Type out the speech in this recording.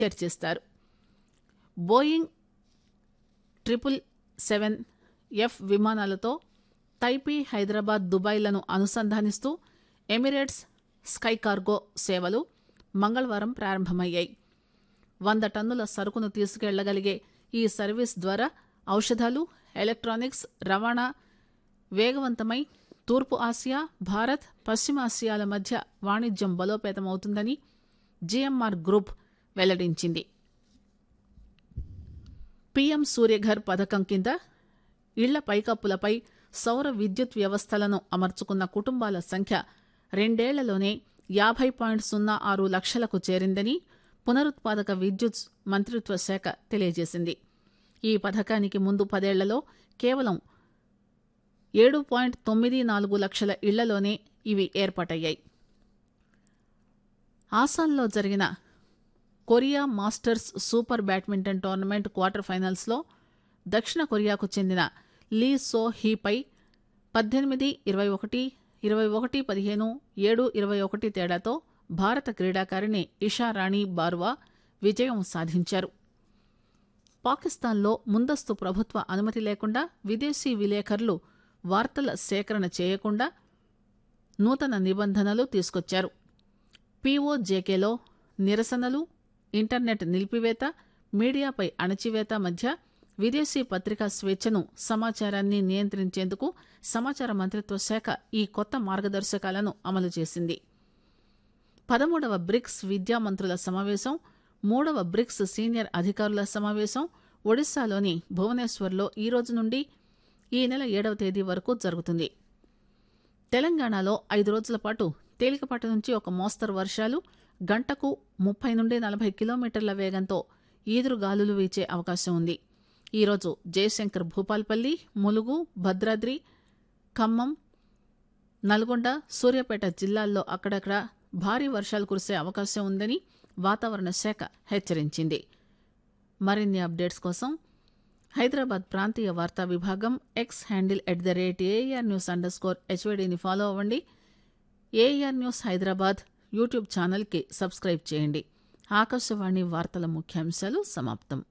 చర్చిస్తారు Boeing triple seven F విమానాలతో Taipei Hyderabad దుబాయ్లను అనుసంధానిస్తూ ఎమిరేట్స్ స్కై కార్గో సేవలు మంగళవారం ప్రారంభమయ్యాయి వంద టన్నుల సరుకును తీసుకెళ్లగలిగే ఈ సర్వీస్ ద్వారా ఔషధాలు ఎలక్ట్రానిక్స్ రవాణా వేగవంతమై తూర్పు ఆసియా భారత్ పశ్చిమ ఆసియాల మధ్య వాణిజ్యం బలోపేతమవుతుందని జీఎంఆర్ గ్రూప్ వెల్లడించింది పీఎం సూర్యఘర్ పథకం కింద ఇళ్ల పైకప్పులపై సౌర విద్యుత్ వ్యవస్థలను అమర్చుకున్న కుటుంబాల సంఖ్య రెండేళ్లలోనే యాభై పాయింట్ సున్నా ఆరు లక్షలకు చేరిందని పునరుత్పాదక విద్యుత్ మంత్రిత్వ శాఖ తెలియజేసింది ఈ పథకానికి ముందు పదేళ్లలో కేవలం ఏడు పాయింట్ తొమ్మిది నాలుగు లక్షల ఇళ్లలోనే ఇవి ఏర్పాటయ్యాయి ఆసాంలో జరిగిన Korea Masters super badminton tournament quarter ఫైనల్స్లో దక్షిణ కొరియాకు చెందిన లీ సో హీపై పద్దెనిమిది ఇరవై ఒకటి ఇరవై ఒకటి పదిహేను ఏడు ఇరవై ఒకటి తేడాతో భారత క్రీడాకారిణి ఇషారాణి బార్వా విజయం సాధించారు పాకిస్తాన్లో ముందస్తు ప్రభుత్వ అనుమతి లేకుండా విదేశీ విలేకరులు వార్తల సేకరణ చేయకుండా నూతన నిబంధనలు తీసుకొచ్చారు పీఓజేకేలో నిరసనలు ఇంటర్నెట్ నిలిపివేత మీడియాపై అణచివేత మధ్య విదేశీ పత్రికా స్వేచ్ఛను సమాచారాన్ని నియంత్రించేందుకు సమాచార మంత్రిత్వ శాఖ ఈ కొత్త మార్గదర్శకాలను అమలు చేసింది పదమూడవ బ్రిక్స్ విద్యా మంత్రుల సమావేశం మూడవ బ్రిక్స్ సీనియర్ అధికారుల సమావేశం ఒడిశాలోని భువనేశ్వర్లో ఈ రోజు నుండి ఈ నెల ఏడవ తేదీ వరకు జరుగుతుంది తెలంగాణలో ఐదు రోజుల పాటు తేలికపాటి నుంచి ఒక మోస్తరు వర్షాలు గంటకు ముప్పై నుండి నలభై కిలోమీటర్ల వేగంతో ఈదురుగాలులు వీచే అవకాశం ఉంది ఈరోజు జయశంకర్ భూపాల్పల్లి ములుగు భద్రాద్రి ఖమ్మం నల్గొండ సూర్యాపేట జిల్లాల్లో అక్కడక్కడ భారీ వర్షాలు కురిసే అవకాశం ఉందని వాతావరణ శాఖ హెచ్చరించింది మరిన్ని అప్డేట్స్ కోసం హైదరాబాద్ ప్రాంతీయ వార్తా విభాగం X handle at the rate AR news underscore హెచ్వైడీని ఫాలో అవ్వండి ఏఆర్ న్యూస్ హైదరాబాద్ యూట్యూబ్ ఛానల్కి సబ్స్క్రైబ్ చేయండి ఆకాశవాణి వార్తల ముఖ్యాంశాలు సమాప్తం